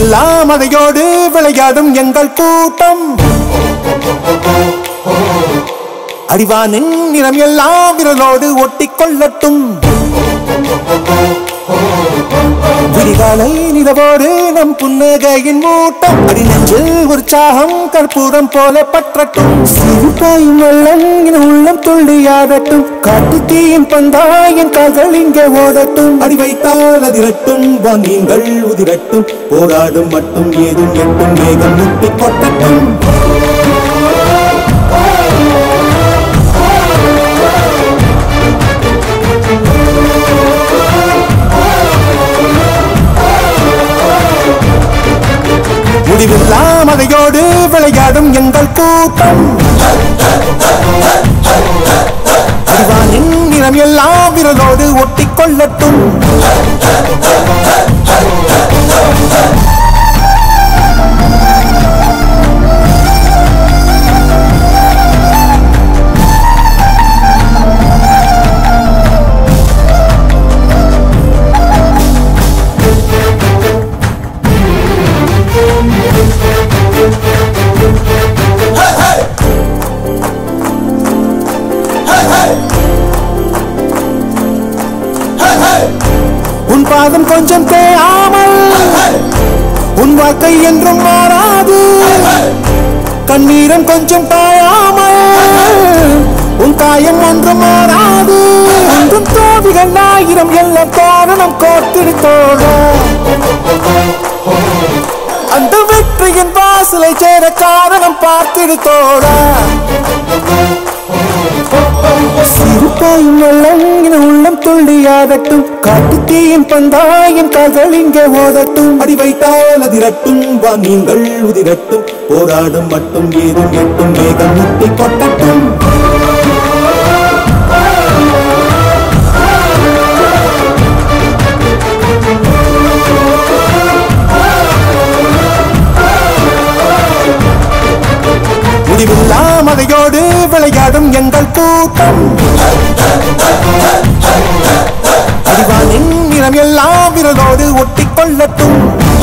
முடிவெல்லாம் அதையோடு விளையாடும் எங்கள் கூட்டம் அறிவானின் நிறம் எல்லாம் விரலோடு ஒட்டிக் கொள்ளட்டும் விடிகாலை நிலவோடு நம் புன்னகையின் மூட்டம் அடி நெஞ்சில் உற்சாகம் கற்பூரம் போல பற்றட்டும் சிறுபாயும் வெள்ளம் என உள்ளம் துள்ளியாடட்டும் காட்டு தீயின் பந்தாயின் கால்கள் இங்கே ஓடட்டும் அடி வைத்தால் அதிரட்டும் வாங்கிங்கள் உதிரட்டும் போராடும் மட்டும் ஏதும் எட்டும் மேகம் முட்டி கொட்டட்டும் முடிவெல்லாம் அதையோடு விளையாடும் எங்கள் கூட்டம் அறிவானின் நிறம் எல்லாம் விரலோடு ஒட்டிக் கொள்ளட்டும் உன் பாதம் கொஞ்சம் தேயாமல் உன் வாழ்க்கை என்றும் மாறாது கண்ணீரம் கொஞ்சம் காயாமல் உன் காயம் ஒன்றும் மாறாது ஒன்றும் தோவிகள் ஆயிரம் எல்லாம் காரணம் கோத்திருத்தோட அந்த வெற்றியின் வாசலை சேர காரணம் பார்த்திருத்தோட சிறுபாயும் வெள்ளம் என உள்ளம் துள்ளியாடட்டும் காட்டு தீயின் பந்தாயின் கால்கள் இங்கே ஓடட்டும் அடி வைத்தால் அதிரட்டும் வாங்கிங்கள் உதிரட்டும் போராடும் மட்டும் ஏதும் எட்டும் மேகம் முட்டி கொட்டட்டும் முடிவெல்லாம் அதையோடு விளையாடும் எங்கள் கூட்டம் அறிவானின் நிறம் எல்லாம் விரலோடு ஒட்டிக் கொள்ளட்டும்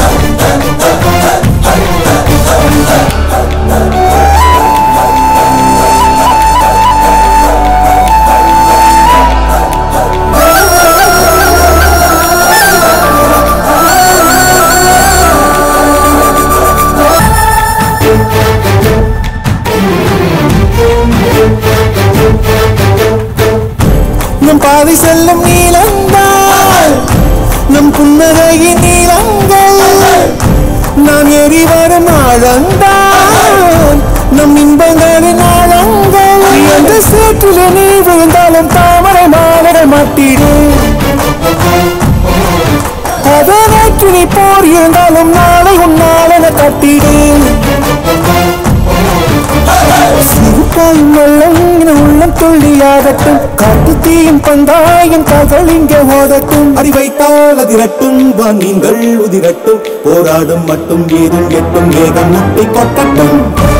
நம் பாதை செல்லும் நீளங்கள் நம் புன்னகையின் நீளங்கள் நாம் ஏறி வரும் ஆழந்தான் நம் இன்பங்களின் ஆழங்கள் எந்த சேற்றிலே நீ விழுந்தாலும் தாமரை மாலர மாட்டீடு அதற்கு நீ போர் இருந்தாலும் நாளை உன்னாலென கட்டிடு சிறுபாயும் வெள்ளம் என உள்ளம் துள்ளியாடட்டும் காட்டு தீயின் பந்தாயின் கால்கள் இங்கே ஓடட்டும் அடி வைத்தால் அதிரட்டும் வாங்கிங்கள் உதிரட்டும் போராடும் மட்டும் ஏதும் எட்டும் மேகம் முட்டி கொட்டட்டும்